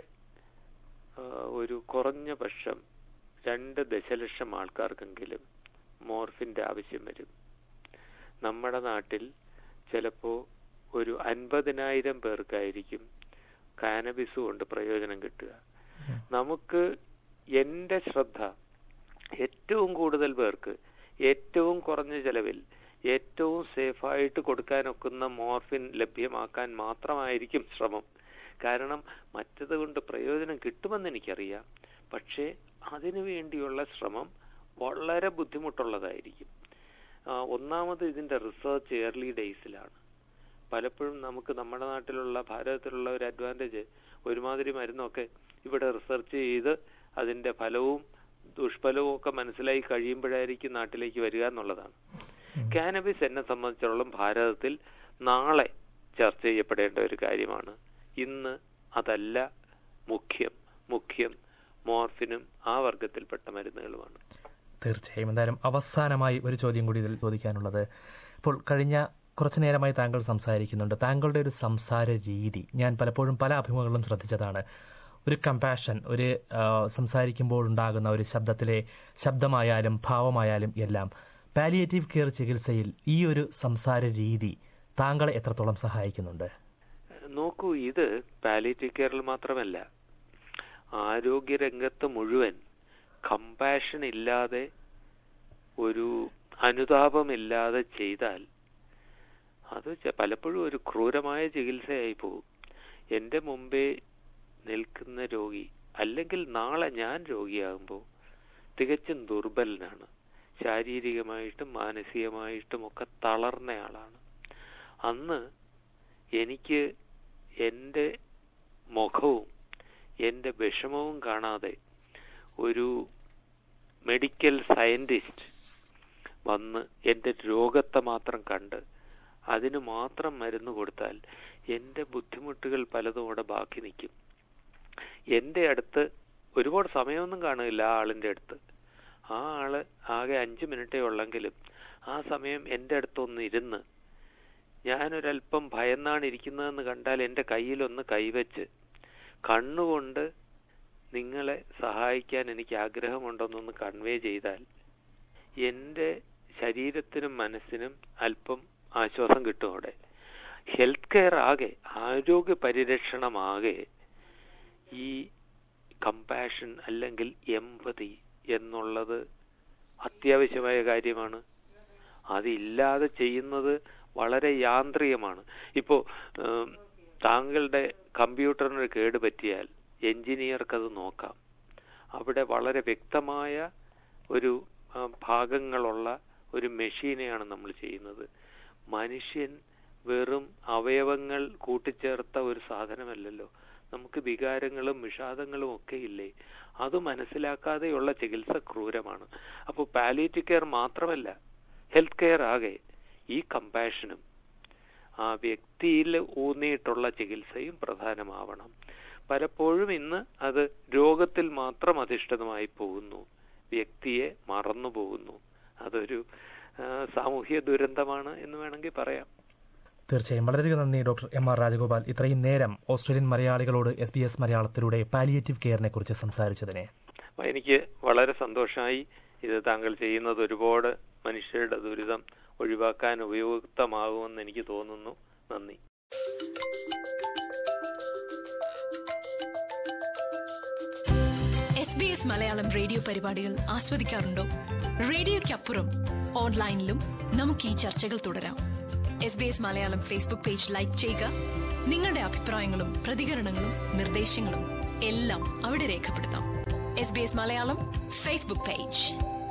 Speaker 3: ഒരു കുറഞ്ഞ പക്ഷം രണ്ട് ദശലക്ഷം ആൾക്കാർക്കെങ്കിലും മോർഫിന്റെ ആവശ്യം വരും നമ്മുടെ നാട്ടിൽ ചിലപ്പോ ഒരു അൻപതിനായിരം പേർക്കായിരിക്കും കാനബിസ് കൊണ്ട് പ്രയോജനം കിട്ടുക നമുക്ക് എന്റെ ശ്രദ്ധ ഏറ്റവും കൂടുതൽ പേർക്ക് ഏറ്റവും കുറഞ്ഞ ചെലവിൽ ഏറ്റവും സേഫായിട്ട് കൊടുക്കാനൊക്കുന്ന മോർഫിൻ ലഭ്യമാക്കാൻ മാത്രമായിരിക്കും ശ്രമം കാരണം മറ്റത് കൊണ്ട് പ്രയോജനം കിട്ടുമെന്ന് എനിക്കറിയാം പക്ഷേ അതിനു വേണ്ടിയുള്ള ശ്രമം വളരെ ബുദ്ധിമുട്ടുള്ളതായിരിക്കും ഒന്നാമത് ഇതിന്റെ റിസർച്ച് ഏർലി ഡേയ്സിലാണ് പലപ്പോഴും നമുക്ക് നമ്മുടെ നാട്ടിലുള്ള ഭാരതത്തിലുള്ള ഒരു അഡ്വാൻറ്റേജ് ഒരുമാതിരി മരുന്നൊക്കെ ഇവിടെ റിസർച്ച് ചെയ്ത് അതിന്റെ ഫലവും ദുഷ്ഫലവും ഒക്കെ മനസ്സിലായി കഴിയുമ്പോഴായിരിക്കും നാട്ടിലേക്ക് വരിക എന്നുള്ളതാണ് കാനബിസ് എന്നെ സംബന്ധിച്ചിടത്തോളം ഭാരതത്തിൽ നാളെ ചർച്ച ചെയ്യപ്പെടേണ്ട ഒരു കാര്യമാണ് ഇന്ന് അതല്ല മുഖ്യം മുഖ്യം മോർഫിനും ആ വർഗത്തിൽപ്പെട്ട മരുന്നുകളുമാണ്
Speaker 2: തീർച്ചയായും എന്തായാലും അവസാനമായി ഒരു ചോദ്യം കൂടി ഇതിൽ ചോദിക്കാനുള്ളത് ഇപ്പോൾ കഴിഞ്ഞ കുറച്ചു നേരമായി താങ്കൾ സംസാരിക്കുന്നുണ്ട് താങ്കളുടെ ഒരു സംസാര രീതി ഞാൻ പലപ്പോഴും പല അഭിമുഖങ്ങളും ശ്രദ്ധിച്ചതാണ് ഒരു കമ്പാഷൻ ഒരു സംസാരിക്കുമ്പോൾ ഉണ്ടാകുന്ന ഒരു ശബ്ദത്തിലെ ശബ്ദമായാലും ഭാവമായാലും എല്ലാം പാലിയേറ്റീവ് കെയർ ചികിത്സയിൽ ഈ ഒരു സംസാര രീതി താങ്കളെ എത്രത്തോളം സഹായിക്കുന്നുണ്ട്
Speaker 3: നോക്കൂ ഇത് പാലിയേറ്റീവ് കെയറിൽ മാത്രമല്ല ആരോഗ്യരംഗത്ത് മുഴുവൻ കമ്പാഷൻ ഇല്ലാതെ ഒരു അനുതാപമില്ലാതെ ചെയ്താൽ അത് പലപ്പോഴും ഒരു ക്രൂരമായ ചികിത്സയായി പോകും എന്റെ മുമ്പേ നിൽക്കുന്ന രോഗി അല്ലെങ്കിൽ നാളെ ഞാൻ രോഗിയാകുമ്പോൾ തികച്ചും ദുർബലനാണ് ശാരീരികമായിട്ടും മാനസികമായിട്ടും ഒക്കെ തളർന്നയാളാണ് അന്ന് എനിക്ക് എൻ്റെ മുഖവും എൻ്റെ വിഷമവും കാണാതെ ഒരു മെഡിക്കൽ സയന്റിസ്റ്റ് വന്ന് എൻ്റെ രോഗത്തെ മാത്രം കണ്ട് അതിന് മാത്രം മരുന്ന് കൊടുത്താൽ എൻ്റെ ബുദ്ധിമുട്ടുകൾ പലതും അവിടെ ബാക്കി നിൽക്കും എൻ്റെ അടുത്ത് ഒരുപാട് സമയമൊന്നും കാണില്ല ആ ആളിൻ്റെ അടുത്ത് ആ ആള് ആകെ അഞ്ച് മിനിറ്റേ ഉള്ളെങ്കിലും ആ സമയം എൻ്റെ അടുത്തൊന്ന് ഇരുന്ന് ഞാനൊരല്പം ഭയന്നാണ് ഇരിക്കുന്നതെന്ന് കണ്ടാൽ എൻ്റെ കയ്യിലൊന്ന് കൈവച്ച് കണ്ണുകൊണ്ട് നിങ്ങളെ സഹായിക്കാൻ എനിക്ക് ആഗ്രഹമുണ്ടെന്നൊന്ന് കൺവേ ചെയ്താൽ എൻ്റെ ശരീരത്തിനും മനസ്സിനും അല്പം ആശ്വാസം കിട്ടും അവിടെ ഹെൽത്ത് കെയർ ആകെ ആരോഗ്യ പരിരക്ഷണമാകെ ഈ കമ്പാഷൻ അല്ലെങ്കിൽ എമ്പതി എന്നുള്ളത് അത്യാവശ്യമായ കാര്യമാണ് അതില്ലാതെ ചെയ്യുന്നത് വളരെ യാന്ത്രികമാണ് ഇപ്പോ താങ്കളുടെ കമ്പ്യൂട്ടറിന് കേട് പറ്റിയാൽ എഞ്ചിനീയർക്ക് അത് നോക്കാം അവിടെ വളരെ വ്യക്തമായ ഒരു ഭാഗങ്ങളുള്ള ഒരു മെഷീനെയാണ് നമ്മൾ ചെയ്യുന്നത് മനുഷ്യൻ വെറും അവയവങ്ങൾ കൂട്ടിച്ചേർത്ത ഒരു സാധനമല്ലല്ലോ നമുക്ക് വികാരങ്ങളും വിഷാദങ്ങളും ഒക്കെ ഇല്ലേ അത് മനസ്സിലാക്കാതെയുള്ള ചികിത്സ ക്രൂരമാണ് അപ്പോൾ പാലിയേറ്റീവ് കെയർ മാത്രമല്ല ഹെൽത്ത് കെയർ ആകെ ഈ കമ്പാഷനും ആ വ്യക്തിയിൽ ഊന്നിയിട്ടുള്ള ചികിത്സയും പ്രധാനമാവണം പലപ്പോഴും ഇന്ന് അത് രോഗത്തിൽ മാത്രം അധിഷ്ഠിതമായി പോകുന്നു വ്യക്തിയെ മറന്നു പോകുന്നു അതൊരു സാമൂഹ്യ ദുരന്തമാണ് എന്ന് വേണമെങ്കിൽ പറയാം
Speaker 2: തീർച്ചയായും വളരെയധികം നന്ദി ഡോക്ടർ എം ആർ രാജഗോപാൽ ഇത്രയും നേരം ഓസ്ട്രേലിയൻ മലയാളികളോട് എസ് ബി എസ് മലയാളത്തിലൂടെ പാലിയേറ്റീവ് കെയറിനെ കുറിച്ച് സംസാരിച്ചതിനെ
Speaker 3: എനിക്ക് വളരെ സന്തോഷമായി ഇത് താങ്കൾ ചെയ്യുന്നത് ഒരുപാട് മനുഷ്യരുടെ ദുരിതം ഒഴിവാക്കാൻ ഉപയുക്തമാകുമെന്ന് എനിക്ക് തോന്നുന്നു നന്ദി
Speaker 1: S B S Malayalam radio പരിപാടികൾ ആസ്വദിക്കാറുണ്ടോ റേഡിയോയ്ക്കപ്പുറം ഓൺലൈനിലും നമുക്ക് ഈ ചർച്ചകൾ തുടരാം S B S Malayalam Facebook page like ചെയ്യുക നിങ്ങളുടെ അഭിപ്രായങ്ങളും പ്രതികരണങ്ങളും നിർദ്ദേശങ്ങളും എല്ലാം അവിടെ രേഖപ്പെടുത്താം S B S Malayalam Facebook page